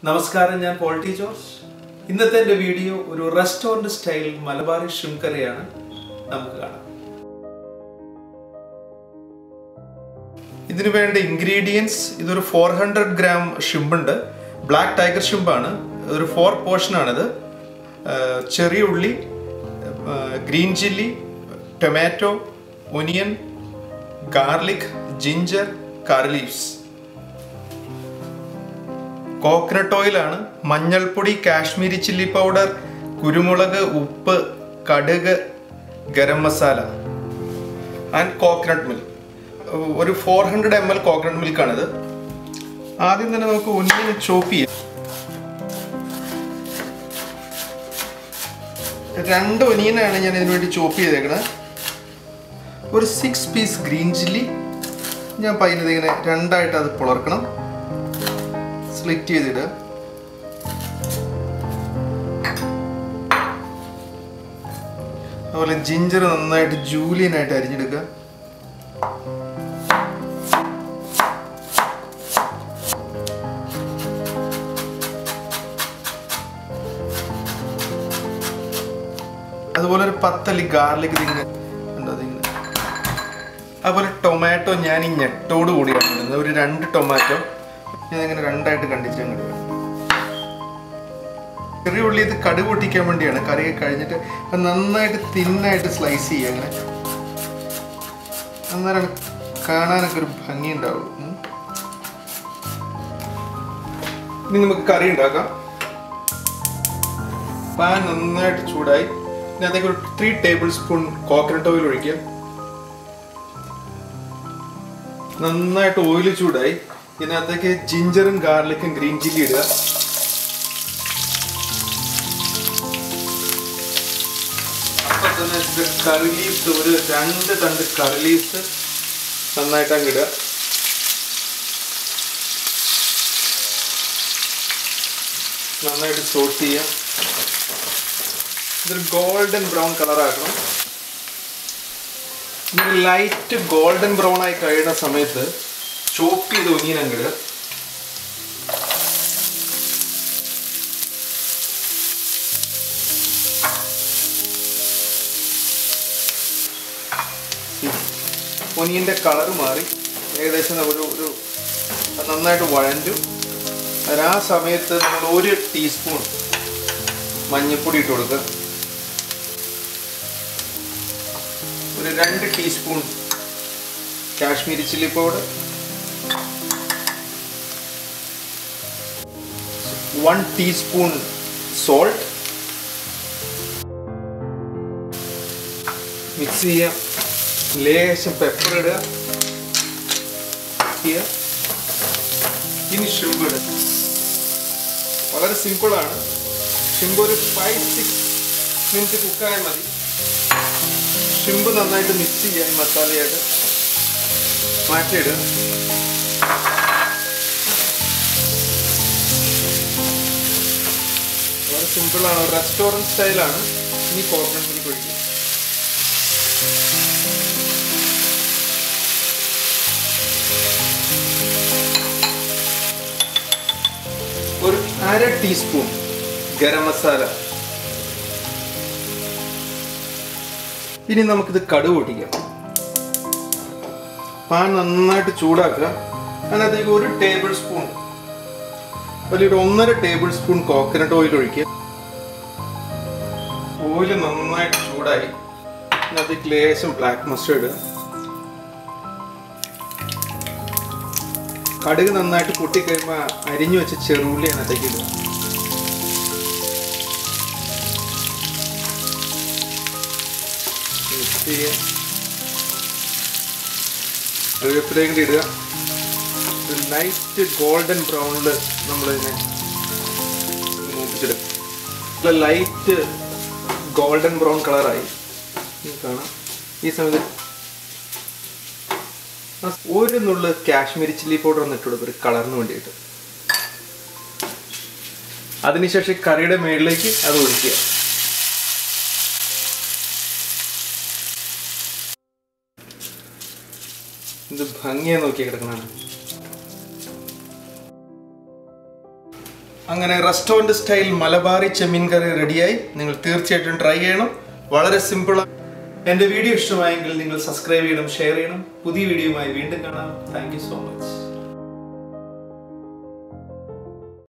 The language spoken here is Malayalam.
നമസ്കാരം ഞാൻ പോൾ ടി ജോർജ് ഇന്നത്തെ എൻ്റെ വീഡിയോ ഒരു റെസ്റ്റോറൻറ്റ് സ്റ്റൈൽ മലബാറി ഷ്രിംകറിയാണ് നമുക്ക് കാണാം ഇതിനു വേണ്ട ഇൻഗ്രീഡിയൻസ് ഇതൊരു ഫോർ ഹൺഡ്രഡ് ഗ്രാം ഷിമ്പുണ്ട് ബ്ലാക്ക് ടൈഗർ ഷിമ്പാണ് ഒരു ഫോർ പോർഷനാണിത് ചെറിയ ഉള്ളി green chilli tomato onion garlic ginger curry leaves coconut ഓയിലാണ് മഞ്ഞൾപ്പൊടി കാശ്മീരി ചില്ലി പൗഡർ കുരുമുളക് ഉപ്പ് കടുക് garam masala and coconut milk ഒരു four hundred M L coconut മിൽക്കാണിത് ആദ്യം തന്നെ നമുക്ക് ഒന്നിയൻ ചോപ്പ് ചെയ്യാം രണ്ട് ഒനിയനാണ് ഞാൻ ഇതിനു വേണ്ടി ചോപ്പ് ചെയ്തേക്കണത് ഒരു സിക്സ് പീസ് ഗ്രീൻ ചില്ലി ഞാൻ പയ്യനത് ഇങ്ങനെ രണ്ടായിട്ട് അത് പുളർക്കണം സ്പ്ലിറ്റ് ചെയ്തിടുക അതുപോലെ ജിഞ്ചർ നന്നായിട്ട് ജൂലിയനായിട്ട് അരിഞ്ഞെടുക്കുക അതുപോലെ ഒരു പത്തല്ലി ഗാർലിക് ഇതിങ്ങനെ ഉണ്ടോ അതിങ്ങനെ അതുപോലെ ടൊമാറ്റോ ഞാൻ ഈ ഞെട്ടോട് കൂടിയാണ് ഇടുന്നത് ഒരു രണ്ട് ടൊമാറ്റോ ഇതിങ്ങനെ രണ്ടായിട്ട് കണ്ടിച്ച് അങ്ങോട്ട് ഇടും. ചെറിയ ഉള്ളി ഇത് കടുക് പൊട്ടിക്കാൻ വേണ്ടിയാണ് കറി കഴിഞ്ഞിട്ട് അത് നന്നായിട്ട് തിന്നായിട്ട് സ്ലൈസ് ചെയ്യുക അങ്ങനെ അന്നേരം കാണാനൊക്കെ ഒരു ഭംഗി ഉണ്ടാവും ഉം. ഇനി നമുക്ക് കറി ഉണ്ടാക്കാം പാൻ നന്നായിട്ട് ചൂടായി ഇനി അതിലേക്ക് ഒരു three tablespoon coconut oil ഒഴിക്കുക നന്നായിട്ട് ഓയിൽ ചൂടായി ഇതിനകത്തേക്ക് ജിഞ്ചറും ഗാർലിക്കും ഗ്രീൻ ചില്ലി ഇടുക അപ്പൊ തന്നെ ഇത് കറി ലീവ്സ് ഒരു രണ്ട് തണ്ട് കറി ലീവ്സ് നന്നായിട്ട് അങ്ങ് ഇടുക നന്നായിട്ട് സോട്ട് ചെയ്യുക ഇതൊരു ഗോൾഡൻ ബ്രൗൺ കളർ ആക്കണം ഇങ്ങനെ ലൈറ്റ് ഗോൾഡൻ ബ്രൗൺ ആയി കഴിയുന്ന സമയത്ത് ചോപ്പ് ചെയ്ത് ഒനിയൻ അങ്ങട് ഒനിയൻ്റെ കളർ മാറി ഏകദേശം ഒരു ഒരു നന്നായിട്ട് വഴഞ്ഞു അതിന് ആ സമയത്ത് നമ്മൾ ഒരു ടീസ്പൂൺ മഞ്ഞൾപ്പൊടി ഇട്ട് കൊടുക്കുക ഒരു രണ്ട് teaspoon Kashmiri chilli powder one teaspoon salt mix ചെയ്യാം ലേശം പെപ്പർ ഇടുക ചെയ്യുക. ഇനി ഷിമ്പ് ഇടുക വളരെ സിമ്പിളാണ് ഷിമ്പ് ഒരു ഫൈവ് സിക്സ് മിനിറ്റ് കുക്കായാൽ മതി ഷിമ്പ് നന്നായിട്ട് മിക്സ് ചെയ്യാൻ മസാലയായിട്ട് മാറ്റിയിടുക വളരെ സിമ്പിളാണ് റെസ്റ്റോറൻറ്റ് സ്റ്റൈലാണ് ഇനി കോക്കനട്ട് മിൽക്ക് ഒഴിക്കുക ഒരു അര ടീസ്പൂൺ ഗരം മസാല ഇനി നമുക്കിത് കടുക് പൊട്ടിക്കാം പാൻ നന്നായിട്ട് ചൂടാക്കുക അതിനകത്തേക്ക് ഒരു ടേബിൾ സ്പൂൺ വലിയൊരു ഒന്നര ടേബിൾ സ്പൂൺ കോക്കനട്ട് ഓയിൽ ഒഴിക്കുക ഓയിൽ നന്നായിട്ട് ചൂടായി അതിനകത്തേക്ക് ലേശം ബ്ലാക്ക് മസ്റ്റേർഡ് കടുക് നന്നായിട്ട് പൊട്ടിക്കഴിയുമ്പോൾ അരിഞ്ഞു വെച്ച ചെറുള്ളി അതിനകത്തേക്ക് ഇടുക മിക്സ് ചെയ്യുക കറിവേപ്പിലേക്ക് ഇടുക ഒരു ലൈറ്റ് ഗോൾഡൻ ബ്രൗണിൽ നമ്മളിതിനെ മൂപ്പിച്ചെടുക്കും ലൈറ്റ് ഗോൾഡൻ ബ്രൗൺ കളറായി കാണാം ഈ സമയത്ത് ഒരു നുള്ളു കാശ്മീരി ചില്ലി പൗഡർ ഒന്ന് ഇട്ട് കൊടുക്കും ഒരു കളറിന് വേണ്ടിയിട്ട് അതിനുശേഷം കറിയുടെ മുകളിലേക്ക് അത് ഒഴിക്കുക ഇത് ഭംഗിയാ നോക്കി കിടക്കണാണ് അങ്ങനെ റെസ്റ്റോറൻറ്റ് സ്റ്റൈൽ മലബാറി ചെമ്മീൻ കറി റെഡിയായി നിങ്ങൾ തീർച്ചയായിട്ടും ട്രൈ ചെയ്യണം വളരെ സിമ്പിളാണ് എൻ്റെ വീഡിയോ ഇഷ്ടമായെങ്കിൽ നിങ്ങൾ സബ്സ്ക്രൈബ് ചെയ്യണം ഷെയർ ചെയ്യണം പുതിയ വീഡിയോയുമായി വീണ്ടും കാണാം താങ്ക് സോ മച്ച്